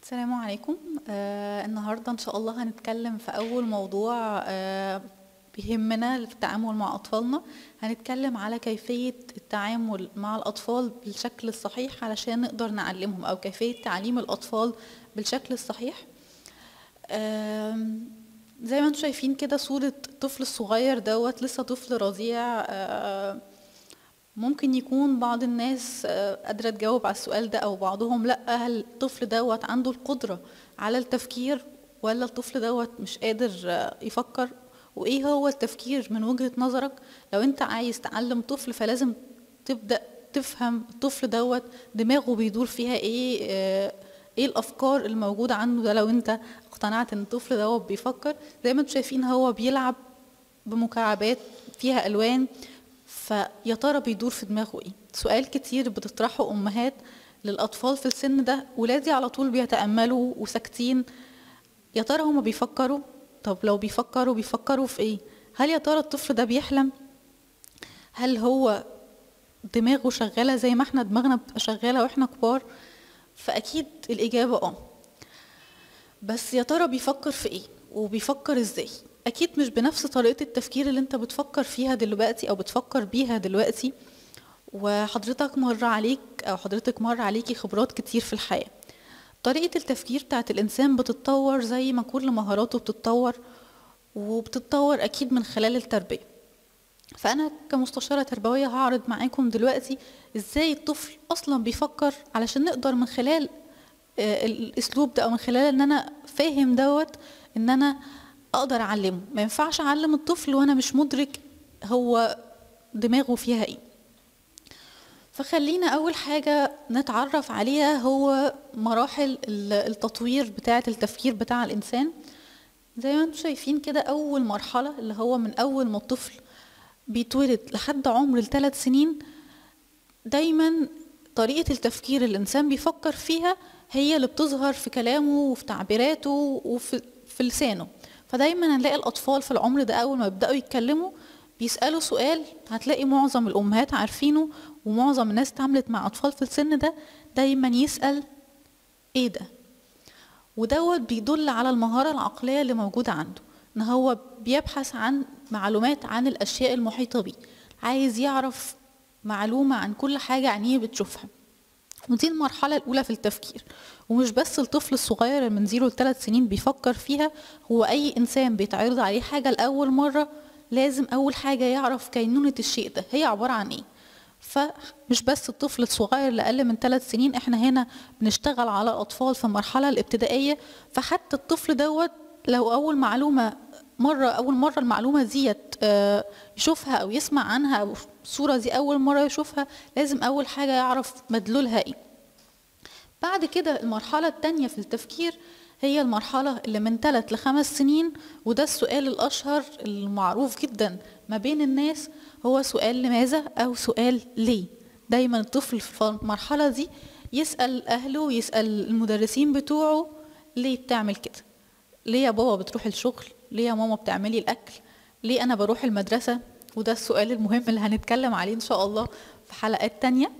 السلام عليكم آه النهارده ان شاء الله هنتكلم في اول موضوع آه بيهمنا في التعامل مع اطفالنا هنتكلم على كيفيه التعامل مع الاطفال بالشكل الصحيح علشان نقدر نعلمهم او كيفيه تعليم الاطفال بالشكل الصحيح آم، زي ما انتم شايفين كده صورة الطفل الصغير دوت لسه طفل رضيع آه، ممكن يكون بعض الناس آه، قادرة تجاوب على السؤال ده أو بعضهم لأ هل الطفل دوت عنده القدرة على التفكير ولا الطفل دوت مش قادر آه، يفكر وإيه هو التفكير من وجهة نظرك لو أنت عايز تعلم طفل فلازم تبدأ تفهم الطفل دوت دماغه بيدور فيها إيه آه، ايه الافكار الموجوده عنده ده لو انت اقتنعت ان الطفل دوت بيفكر زي ما انتم شايفين هو بيلعب بمكعبات فيها الوان فيا ترى بيدور في دماغه ايه سؤال كتير بتطرحه امهات للاطفال في السن ده ولادي على طول بيتاملوا وساكتين يا ترى هما بيفكروا طب لو بيفكروا بيفكروا في ايه هل يا ترى الطفل ده بيحلم هل هو دماغه شغاله زي ما احنا دماغنا بتبقى شغاله واحنا كبار فاكيد الاجابه اه بس يا ترى بيفكر في ايه وبيفكر ازاي اكيد مش بنفس طريقه التفكير اللي انت بتفكر فيها دلوقتي او بتفكر بيها دلوقتي وحضرتك مر عليك او حضرتك مر عليكي خبرات كتير في الحياه طريقه التفكير بتاعت الانسان بتتطور زي ما كل مهاراته بتتطور وبتتطور اكيد من خلال التربيه فانا كمستشاره تربويه هعرض معاكم دلوقتي ازاي الطفل اصلا بيفكر علشان نقدر من خلال آه، الاسلوب ده او من خلال ان انا فاهم دوت ان انا اقدر اعلمه ما ينفعش اعلم الطفل وانا مش مدرك هو دماغه فيها ايه فخلينا اول حاجه نتعرف عليها هو مراحل ال- التطوير بتاعه التفكير بتاع الانسان زي ما انتم شايفين كده اول مرحله اللي هو من اول ما الطفل بيتولد لحد عمر الثلاث سنين دايما طريقة التفكير اللي الإنسان بيفكر فيها هي اللي بتظهر في كلامه وفي تعبيراته وفي في لسانه فدايما هنلاقي الأطفال في العمر ده أول ما يبدأوا يتكلموا بيسألوا سؤال هتلاقي معظم الأمهات عارفينه ومعظم الناس اتعاملت مع أطفال في السن ده دايما يسأل إيه ده ودوت بيدل على المهارة العقلية اللي موجودة عنده ان هو بيبحث عن معلومات عن الاشياء المحيطة بيه عايز يعرف معلومة عن كل حاجة عينيه بتشوفها ودي المرحلة الأولى في التفكير ومش بس الطفل الصغير اللي من زيرو لثلاث سنين بيفكر فيها هو أي إنسان بيتعرض عليه حاجة لأول مرة لازم أول حاجة يعرف كينونة الشيء ده هي عبارة عن إيه فمش بس الطفل الصغير اللي أقل من ثلاث سنين احنا هنا بنشتغل على الأطفال في المرحلة الابتدائية فحتى الطفل دوت لو أول معلومة مرة أول مرة المعلومة ديت آه، يشوفها أو يسمع عنها أو الصورة دي أول مرة يشوفها لازم أول حاجة يعرف مدلولها إيه بعد كده المرحلة التانية في التفكير هي المرحلة اللي من ثلاث لخمس سنين وده السؤال الأشهر المعروف جدا ما بين الناس هو سؤال لماذا أو سؤال ليه دايما الطفل في المرحلة دي يسأل أهله ويسأل المدرسين بتوعه ليه بتعمل كده ليه يا بابا بتروح الشغل ليه يا ماما بتعملي الأكل ليه أنا بروح المدرسة وده السؤال المهم اللي هنتكلم عليه إن شاء الله في حلقات تانية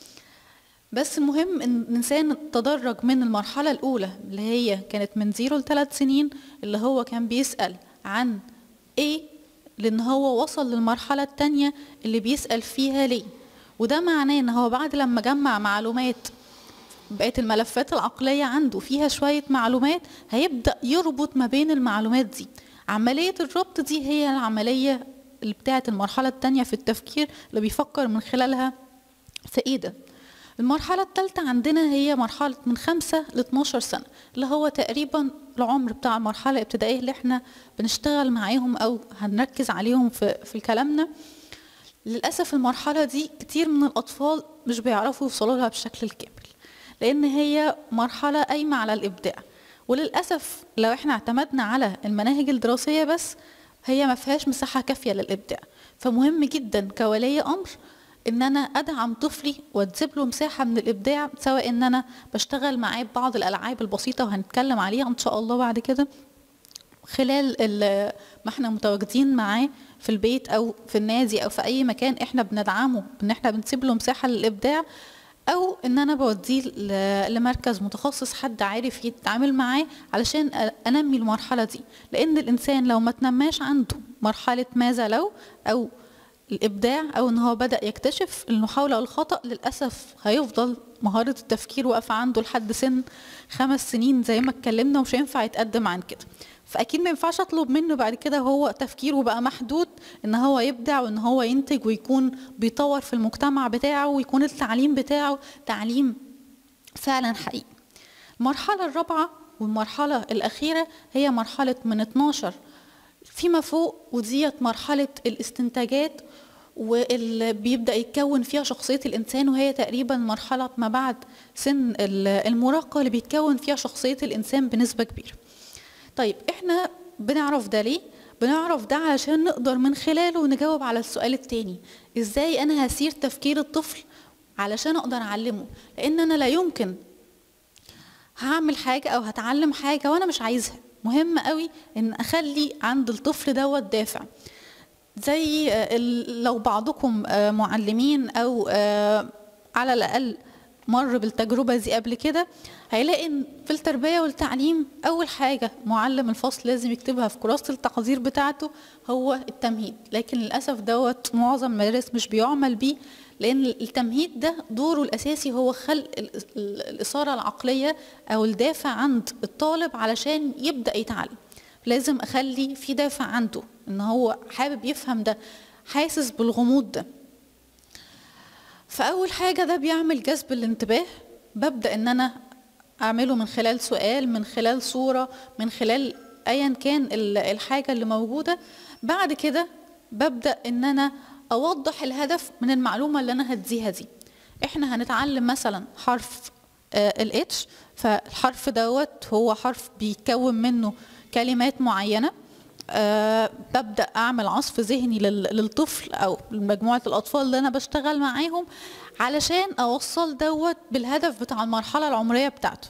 بس المهم ان الانسان تدرج من المرحله الاولى اللي هي كانت من زيرو لثلاث سنين اللي هو كان بيسال عن ايه لان هو وصل للمرحله الثانيه اللي بيسال فيها ليه وده معناه ان هو بعد لما جمع معلومات بقت الملفات العقلية عنده فيها شوية معلومات هيبدأ يربط ما بين المعلومات دي عملية الربط دي هي العملية اللي بتاعت المرحلة التانية في التفكير اللي بيفكر من خلالها في ايه ده المرحلة الثالثة عندنا هي مرحلة من خمسة ل 12 سنة اللي هو تقريبا العمر بتاع المرحلة الابتدائية اللي احنا بنشتغل معاهم أو هنركز عليهم في, في كلامنا للأسف المرحلة دي كتير من الأطفال مش بيعرفوا يوصلوا لها بشكل الكامل لأن هي مرحلة قايمة على الإبداع وللأسف لو احنا اعتمدنا على المناهج الدراسية بس هي ما فيهاش مساحة كافية للإبداع فمهم جدا كولي أمر ان انا ادعم طفلي وادزب له مساحه من الابداع سواء ان انا بشتغل معاه ببعض الالعاب البسيطه وهنتكلم عليها ان شاء الله بعد كده خلال ال- ما احنا متواجدين معاه في البيت او في النادي او في اي مكان احنا بندعمه ان احنا بنسيب له مساحه للابداع او ان انا بوديه ل- لمركز متخصص حد عارف يتعامل معاه علشان أ- انمي المرحله دي لان الانسان لو ما تنماش عنده مرحله ماذا لو او الابداع او ان هو بدا يكتشف المحاوله والخطا للاسف هيفضل مهاره التفكير واقفه عنده لحد سن خمس سنين زي ما اتكلمنا ومش هينفع يتقدم عن كده فاكيد ما ينفعش اطلب منه بعد كده هو تفكيره بقى محدود ان هو يبدع وان هو ينتج ويكون بيطور في المجتمع بتاعه ويكون التعليم بتاعه تعليم فعلا حقيقي المرحلة الرابعة والمرحلة الأخيرة هي مرحلة من 12 فيما فوق وديت مرحلة الاستنتاجات واللي بيبدأ يتكون فيها شخصية الإنسان وهي تقريبا مرحلة ما بعد سن ال- المراهقة اللي بيتكون فيها شخصية الإنسان بنسبة كبيرة طيب احنا بنعرف ده ليه؟ بنعرف ده علشان نقدر من خلاله نجاوب على السؤال التاني ازاي انا هسير تفكير الطفل علشان اقدر اعلمه لان انا لا يمكن هعمل حاجة أو هتعلم حاجة وأنا مش عايزها مهم قوي إن أخلي عند الطفل دوت دافع زي آه، ال- لو بعضكم آه، معلمين أو آه، على الأقل مر بالتجربة دي قبل كده هيلاقي إن في التربية والتعليم أول حاجة معلم الفصل لازم يكتبها في كراسة التقدير بتاعته هو التمهيد لكن للأسف دوت معظم المدارس مش بيعمل بيه لأن التمهيد ده دوره الأساسي هو خلق ال- ال- الإثارة العقلية أو الدافع عند الطالب علشان يبدأ يتعلم لازم أخلي في دافع عنده إن هو حابب يفهم ده حاسس بالغموض ده فأول حاجة ده بيعمل جذب الانتباه ببدأ إن أنا أعمله من خلال سؤال من خلال صورة من خلال أيا كان ال- الحاجة اللي موجودة بعد كده ببدأ إن أنا أوضح الهدف من المعلومة اللي أنا هديها دي إحنا هنتعلم مثلا حرف الاتش فالحرف دوت هو حرف بيتكون منه كلمات معينة أه ببدا اعمل عصف ذهني لل- للطفل او لمجموعه الاطفال اللي انا بشتغل معاهم علشان اوصل دوت بالهدف بتاع المرحله العمريه بتاعته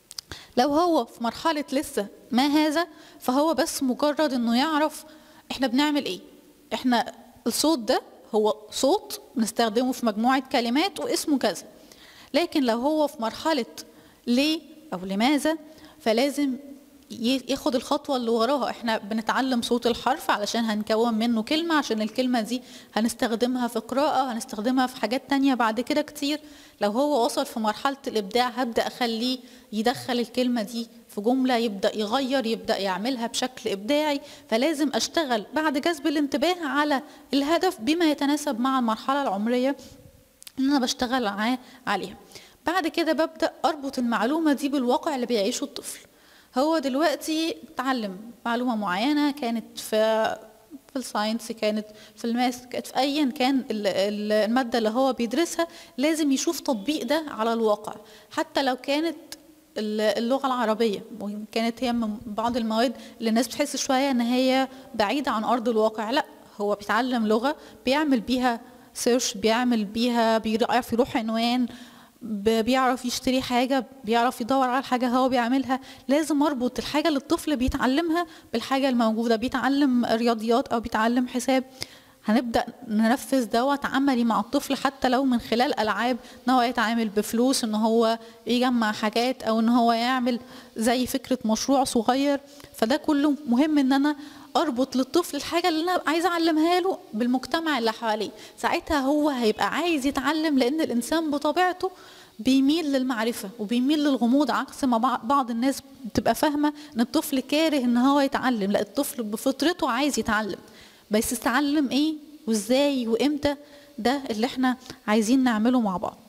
لو هو في مرحله لسه ما هذا فهو بس مجرد انه يعرف احنا بنعمل ايه احنا الصوت ده هو صوت بنستخدمه في مجموعه كلمات واسمه كذا لكن لو هو في مرحله ليه او لماذا فلازم ي- ياخد الخطوة اللي وراها احنا بنتعلم صوت الحرف علشان هنكون منه كلمة عشان الكلمة دي هنستخدمها في قراءة هنستخدمها في حاجات تانية بعد كده كتير لو هو وصل في مرحلة الإبداع هبدأ أخليه يدخل الكلمة دي في جملة يبدأ يغير يبدأ يعملها بشكل إبداعي فلازم أشتغل بعد جذب الانتباه على الهدف بما يتناسب مع المرحلة العمرية اللي انا بشتغل معاه عليها بعد كده ببدا اربط المعلومه دي بالواقع اللي بيعيشه الطفل هو دلوقتي اتعلم معلومه معينه كانت في في الساينس كانت في الماس كانت في ايا كان ال- ال- الماده اللي هو بيدرسها لازم يشوف تطبيق ده على الواقع حتى لو كانت ال- اللغه العربيه وإن كانت هي من بعض المواد اللي الناس بتحس شويه ان هي بعيده عن ارض الواقع لا هو بيتعلم لغه بيعمل بيها سيرش بيعمل بيها بيعرف يروح عنوان ب- بيعرف يشتري حاجة بيعرف يدور على حاجة هو بيعملها لازم أربط الحاجة اللي الطفل بيتعلمها بالحاجة الموجودة بيتعلم رياضيات أو بيتعلم حساب هنبدأ ننفذ دوت عملي مع الطفل حتى لو من خلال ألعاب إن هو يتعامل بفلوس إن هو يجمع حاجات أو إن هو يعمل زي فكرة مشروع صغير فده كله مهم إن أنا اربط للطفل الحاجه اللي انا عايزه اعلمها له بالمجتمع اللي حواليه ساعتها هو هيبقى عايز يتعلم لان الانسان بطبيعته بيميل للمعرفه وبيميل للغموض عكس ما بع- بعض الناس بتبقى فاهمه ان الطفل كاره ان هو يتعلم لا الطفل بفطرته عايز يتعلم بس يتعلم ايه وازاي وامتى ده اللي احنا عايزين نعمله مع بعض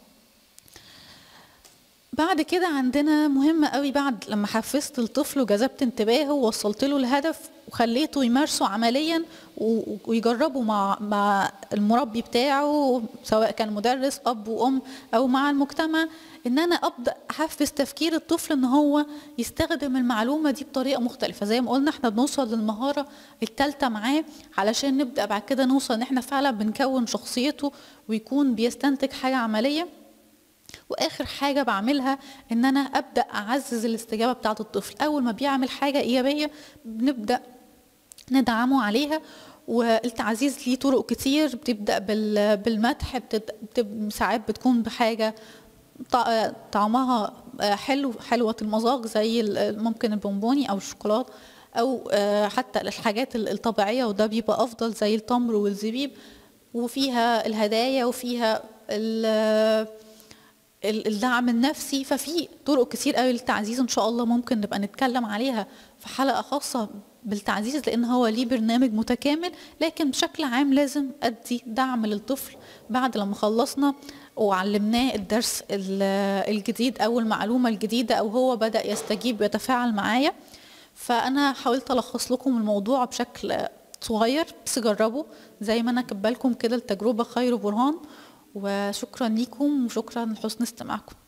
بعد كده عندنا مهم قوي بعد لما حفزت الطفل وجذبت انتباهه ووصلت له الهدف وخليته يمارسه عمليا و- ويجربه مع مع المربي بتاعه سواء كان مدرس اب وام او مع المجتمع ان انا ابدا احفز تفكير الطفل ان هو يستخدم المعلومه دي بطريقه مختلفه زي ما قلنا احنا بنوصل للمهاره الثالثه معاه علشان نبدا بعد كده نوصل ان احنا فعلا بنكون شخصيته ويكون بيستنتج حاجه عمليه واخر حاجه بعملها ان انا ابدا اعزز الاستجابه بتاعه الطفل اول ما بيعمل حاجه ايجابيه بنبدا ندعمه عليها والتعزيز ليه طرق كتير بتبدا بال- بالمدح بتبدا بتب- ساعات بتكون بحاجه طع- طعمها آه، حلو حلوة المذاق زي ال- ممكن البونبوني أو الشوكولاتة أو آه، حتى الحاجات ال- الطبيعية وده بيبقى أفضل زي التمر والزبيب وفيها الهدايا وفيها ال- ال- الدعم النفسي ففي طرق كتير قوي للتعزيز ان شاء الله ممكن نبقى نتكلم عليها في حلقه خاصه بالتعزيز لان هو ليه برنامج متكامل لكن بشكل عام لازم ادي دعم للطفل بعد لما خلصنا وعلمناه الدرس ال- الجديد او المعلومه الجديده او هو بدا يستجيب ويتفاعل معايا فانا حاولت الخص لكم الموضوع بشكل صغير بس جربوا زي ما انا كبالكم كده التجربه خير برهان وشكرا ليكم وشكرا لحسن استماعكم